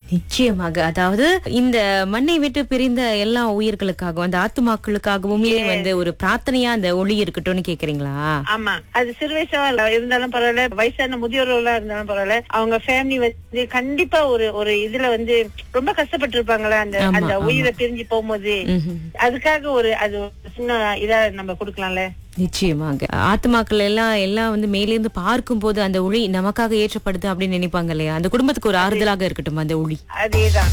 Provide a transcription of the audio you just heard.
நிச்சயமாக அதாவது இந்த மண்ணை விட்டு பிரிந்த எல்லா உயிர்களுக்காகவும் அந்த ஆத்துமாக்களுக்காகவும் வந்து ஒரு பிரார்த்தனையா அந்த ஒளி இருக்கட்டும்னு கேக்குறீங்களா ஆமா அது சிறு வயசா இருந்தாலும் பரவாயில்ல வயசான முதியோர்களா இருந்தாலும் பரவாயில்ல அவங்க ஃபேமிலி வந்து கண்டிப்பா ஒரு ஒரு இதுல வந்து ரொம்ப கஷ்டப்பட்டு இருப்பாங்களே அந்த ஆமா, அந்த ஆமா. உயிரை பிரிஞ்சு போகும்போது ம்ஹும். அதுக்காக ஒரு அது ஒரு சின்ன இதா நம்ம கொடுக்கலாம்ல நிச்சயமாக ஆத்துமாக்கள் எல்லாம் எல்லாம் வந்து மேலேருந்து பார்க்கும் போது அந்த ஒளி நமக்காக ஏற்றப்படுது அப்படின்னு நினைப்பாங்க இல்லையா அந்த குடும்பத்துக்கு ஒரு ஆறுதலாக இருக்கட்டும் அந்த ஒளி அதேதான்